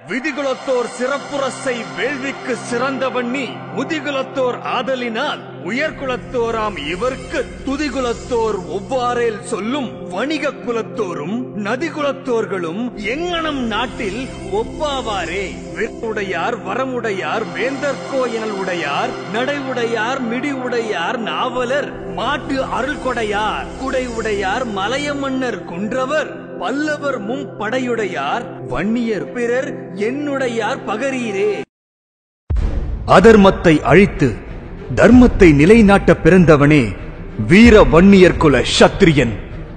விதிகுலத்தோர் சிறப்புரசை வேள்விக்கு சிறந்தவண்ணி முதிகுலத்தோர் ஆதலினால் உயர்குலத்தோராம் இவர்க்கு துதிகுலத்தோர் ஒவ்வாறேல் சொல்லும் வணிக குலத்தோரும் நதிகுலத்தோர்களும் எங்கனம் நாட்டில் ஒப்பாவாரே விருவுடையார் வரமுடையார் வேந்தர்கோ எனல் உடையார் நடைவுடையார் மிடி உடையார் நாவலர் மாட்டு அருள் கொடையார் குடை உடையார் மலைய மன்னர் குன்றவர் பல்லவர் மும் படையுடையார் வன்னியர் பிறர் என்னுடையார் பகரீரே அதர்மத்தை அழித்து தர்மத்தை நிலைநாட்ட பிறந்தவனே வீர வன்னியர் குல சத்திரியன்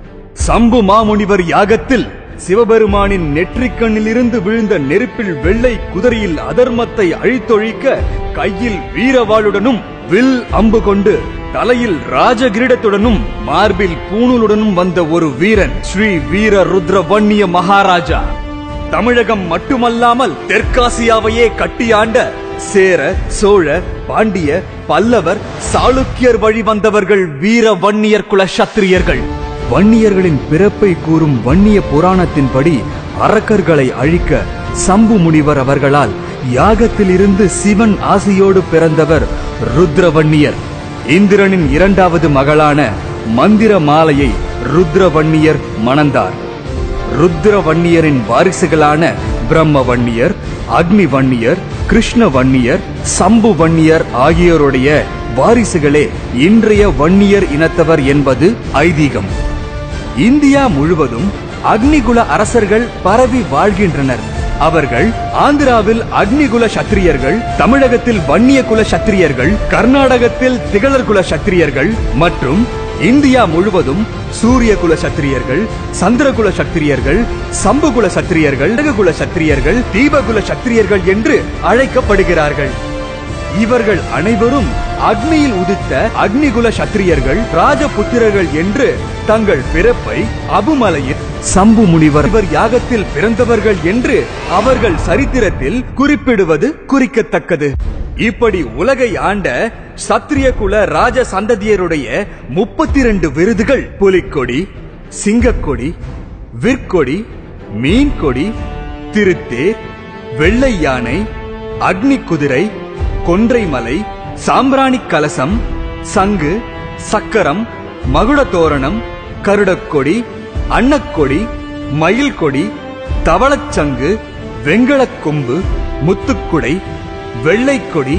சம்பு மாமுனிவர் யாகத்தில் சிவபெருமானின் நெற்றிக்கண்ணிலிருந்து விழுந்த நெருப்பில் வெள்ளை குதிரையில் அதர்மத்தை அழித்தொழிக்க கையில் வீரவாளுடனும் வில் அம்பு கொண்டு தலையில் ராஜகிரீடத்துடனும் மார்பில் பூணூலுடனும் வந்த ஒரு வீரன் ஸ்ரீ வீர ருத்ர வன்னிய மகாராஜா தமிழகம் மட்டுமல்லாமல் தெற்காசியாவையே கட்டியாண்ட சேர சோழ பாண்டிய பல்லவர் சாளுக்கியர் வழி வந்தவர்கள் வீர வன்னியர் குல சத்திரியர்கள் வன்னியர்களின் பிறப்பை கூறும் வன்னிய புராணத்தின்படி அரக்கர்களை அழிக்க சம்பு முனிவர் அவர்களால் யாகத்திலிருந்து சிவன் ஆசையோடு பிறந்தவர் ருத்ரவன்னியர் இந்திரனின் இரண்டாவது மகளான மந்திர மாலையை ருத்ரவன்னியர் மணந்தார் ருத்ரவன்னியரின் வாரிசுகளான பிரம்மவன்னியர் அக்னிவன்னியர் கிருஷ்ணவன்னியர் சம்பு வன்னியர் ஆகியோருடைய வாரிசுகளே இன்றைய வன்னியர் இனத்தவர் என்பது ஐதீகம் இந்தியா முழுவதும் அக்னிகுல அரசர்கள் பரவி வாழ்கின்றனர் அவர்கள் ஆந்திராவில் அக்னிகுல சத்திரியர்கள் தமிழகத்தில் வன்னிய குல சத்திரியர்கள் கர்நாடகத்தில் திகழர் குல சத்திரியர்கள் மற்றும் இந்தியா முழுவதும் சூரிய குல சத்திரியர்கள் சந்திரகுல சத்திரியர்கள் சம்புகுல சத்திரியர்கள் குல சத்திரியர்கள் தீபகுல சத்திரியர்கள் என்று அழைக்கப்படுகிறார்கள் இவர்கள் அனைவரும் அக்னியில் உதித்த அக்னிகுல சத்திரியர்கள் ராஜபுத்திரர்கள் என்று தங்கள் பிறப்பை அபுமலையில் சம்பு முனிவர் இவர் யாகத்தில் பிறந்தவர்கள் என்று அவர்கள் சரித்திரத்தில் குறிப்பிடுவது குறிக்கத்தக்கது இப்படி உலகை ஆண்ட சத்திரிய குல ராஜ சந்ததியருடைய முப்பத்தி ரெண்டு விருதுகள் புலிக்கொடி சிங்கக்கொடி விற்கொடி மீன்கொடி திருத்தேர் வெள்ளை யானை அக்னி குதிரை கொன்றைமலை சாம்பிராணி கலசம் சங்கு சக்கரம் மகுட தோரணம் கருடக்கொடி அன்னக்கொடி மயில் கொடி தவளச்சங்கு வெண்கலக் கொம்பு முத்துக்குடை வெள்ளைக்கொடி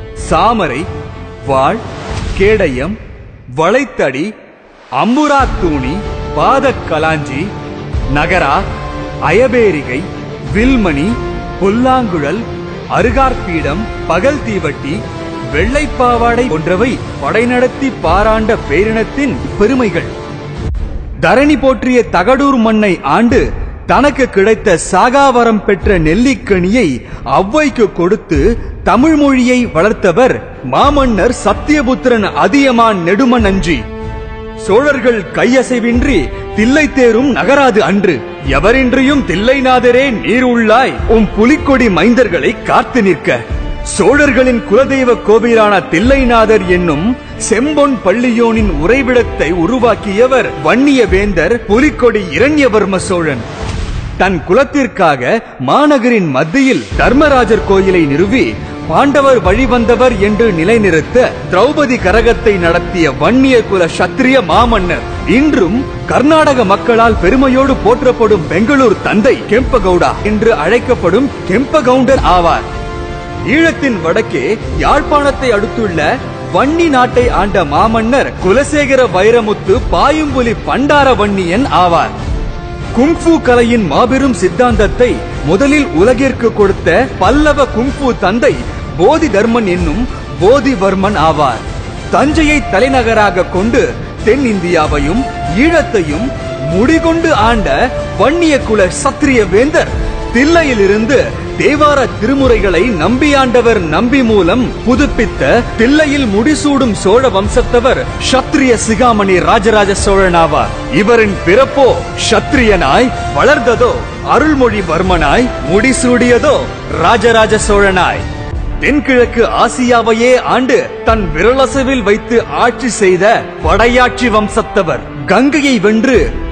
சாமரை வாள் கேடயம் வளைத்தடி அம்புரா தூணி பாதக்கலாஞ்சி நகரா அயபேரிகை வில்மணி புல்லாங்குழல் அருகார்பீடம் பகல் தீவட்டி வெள்ளைப்பாவாடை போன்றவை படைநடத்தி பாராண்ட பேரினத்தின் பெருமைகள் தரணி போற்றிய தகடூர் மண்ணை ஆண்டு தனக்கு கிடைத்த சாகாவரம் பெற்ற நெல்லிக்கனியை ஔவைக்கு கொடுத்து தமிழ் மொழியை வளர்த்தவர் மாமன்னர் சத்தியபுத்திரன் அதியமான் நெடுமன் அஞ்சி சோழர்கள் கையசைவின்றி தில்லை தேரும் நகராது அன்று எவரின்றியும் தில்லைநாதரே நீர் உள்ளாய் உம் புலிக்கொடி மைந்தர்களை காத்து நிற்க சோழர்களின் குலதெய்வ கோவிலான தில்லைநாதர் என்னும் செம்பொன் பள்ளியோனின் உறைவிடத்தை உருவாக்கியவர் வன்னிய வேந்தர் புலிக்கொடி இரண்யவர்ம சோழன் தன் குலத்திற்காக மாநகரின் மத்தியில் தர்மராஜர் கோயிலை நிறுவி பாண்டவர் வழிவந்தவர் என்று நிலைநிறுத்த திரௌபதி கரகத்தை நடத்திய வன்னிய குல சத்திரிய மாமன்னர் இன்றும் கர்நாடக மக்களால் பெருமையோடு போற்றப்படும் பெங்களூர் தந்தை கெம்பகவுடா என்று அழைக்கப்படும் கெம்பகவுண்டர் ஆவார் ஈழத்தின் வடக்கே யாழ்ப்பாணத்தை அடுத்துள்ள வன்னி நாட்டை ஆண்ட மாமன்னர் குலசேகர வைரமுத்து பாயும்புலி பண்டார வன்னியன் ஆவார் குங்ஃபு கலையின் மாபெரும் சித்தாந்தத்தை முதலில் உலகிற்கு கொடுத்த பல்லவ குங்ஃபு தந்தை போதி தர்மன் என்னும் போதிவர்மன் ஆவார் தஞ்சையை தலைநகராக கொண்டு தென்னிந்தியாவையும் ஈழத்தையும் முடிகொண்டு ஆண்ட வன்னிய குல சத்திரிய வேந்தர் தில்லையிலிருந்து தேவார திருமுறைகளை நம்பியாண்டவர் நம்பி மூலம் புதுப்பித்த தில்லையில் முடிசூடும் சோழ வம்சத்தவர் சத்திரிய சிகாமணி ராஜராஜ சோழனாவார் இவரின் பிறப்போ சத்திரியனாய் வளர்ந்ததோ அருள்மொழிவர்மனாய் முடிசூடியதோ ராஜராஜ சோழனாய் தென்கிழக்கு ஆசியாவையே ஆண்டு தன் விரலசவில் வைத்து ஆட்சி செய்த படையாட்சி வம்சத்தவர் கங்கையை வென்று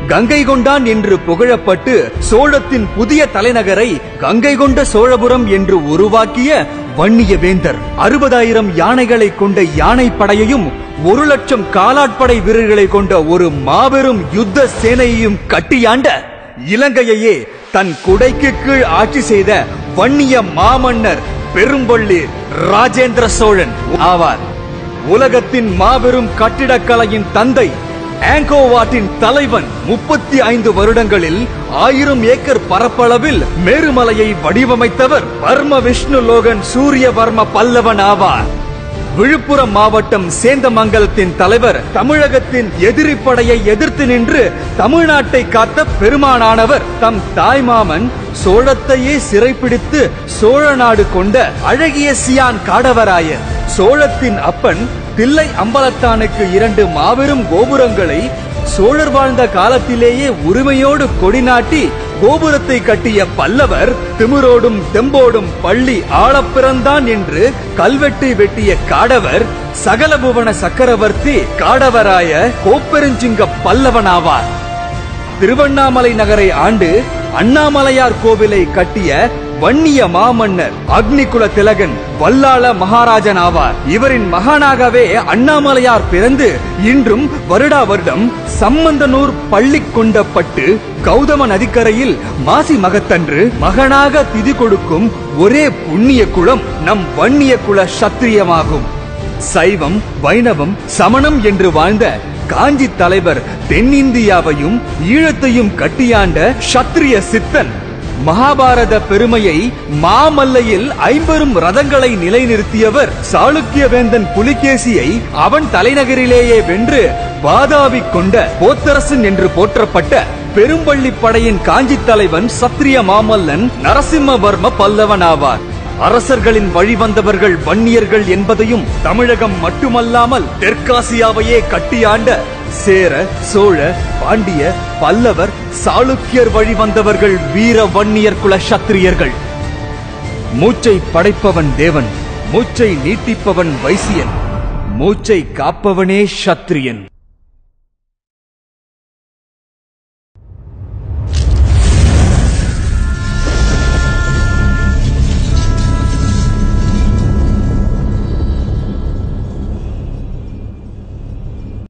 கங்கை கொண்டான் என்று புகழப்பட்டு சோழத்தின் புதிய தலைநகரை கங்கை கொண்ட சோழபுரம் என்று உருவாக்கிய வன்னிய வேந்தர் அறுபதாயிரம் யானைகளை கொண்ட யானை படையையும் ஒரு லட்சம் காலாட்படை வீரர்களை கொண்ட ஒரு மாபெரும் யுத்த சேனையையும் கட்டியாண்ட இலங்கையையே தன் குடைக்கு கீழ் ஆட்சி செய்த வன்னிய மாமன்னர் பெரும்பள்ளி ராஜேந்திர சோழன் ஆவார் உலகத்தின் மாபெரும் கட்டிடக்கலையின் தந்தை ஆங்கோவாட்டின் தலைவன் முப்பத்தி ஐந்து வருடங்களில் ஆயிரம் ஏக்கர் பரப்பளவில் மேருமலையை வடிவமைத்தவர் வர்ம விஷ்ணு லோகன் சூரியவர்ம பல்லவன் ஆவார் விழுப்புரம் மாவட்டம் சேந்தமங்கலத்தின் தலைவர் தமிழகத்தின் எதிரி படையை எதிர்த்து நின்று தமிழ்நாட்டை காத்த பெருமானானவர் தம் தாய்மாமன் சோழத்தையே சிறைப்பிடித்து சோழ நாடு கொண்ட அழகிய சியான் காடவராயர் சோழத்தின் அப்பன் தில்லை அம்பலத்தானுக்கு இரண்டு மாபெரும் கோபுரங்களை சோழர் வாழ்ந்த காலத்திலேயே உரிமையோடு கொடிநாட்டி கோபுரத்தை கட்டிய பல்லவர் திமிரோடும் தெம்போடும் பள்ளி ஆளப் பிறந்தான் என்று கல்வெட்டு வெட்டிய காடவர் சகலபுவன சக்கரவர்த்தி காடவராய கோப்பெருஞ்சிங்க பல்லவனாவார் திருவண்ணாமலை நகரை ஆண்டு அண்ணாமலையார் கோவிலை கட்டிய வன்னிய மாமன்னர் அக்னிகுல திலகன் வல்லாள மகாராஜன் ஆவார் இவரின் மகானாகவே அண்ணாமலையார் பிறந்து இன்றும் வருடா வருடம் சம்பந்தனூர் பள்ளி கொண்டப்பட்டு கௌதம நதிக்கரையில் மாசி மகத்தன்று மகனாக திதி கொடுக்கும் ஒரே புண்ணிய குலம் நம் வன்னிய குல சத்திரியமாகும் சைவம் வைணவம் சமணம் என்று வாழ்ந்த காஞ்சி தலைவர் தென்னிந்தியாவையும் ஈழத்தையும் கட்டியாண்ட சத்திரிய சித்தன் மகாபாரத பெருமையை மாமல்லையில் ஐம்பெரும் ரதங்களை நிலைநிறுத்தியவர் சாளுக்கிய வேந்தன் புலிகேசியை அவன் தலைநகரிலேயே வென்று வாதாவிக் கொண்ட போத்தரசன் என்று போற்றப்பட்ட பெரும்பள்ளி படையின் காஞ்சி தலைவன் சத்திரிய மாமல்லன் நரசிம்மவர்ம பல்லவன் ஆவார் அரசர்களின் வழிவந்தவர்கள் வன்னியர்கள் என்பதையும் தமிழகம் மட்டுமல்லாமல் தெற்காசியாவையே கட்டியாண்ட சேர சோழ பாண்டிய பல்லவர் சாளுக்கியர் வழிவந்தவர்கள் வீர வன்னியர் குல சத்திரியர்கள் மூச்சை படைப்பவன் தேவன் மூச்சை நீட்டிப்பவன் வைசியன் மூச்சை காப்பவனே சத்திரியன்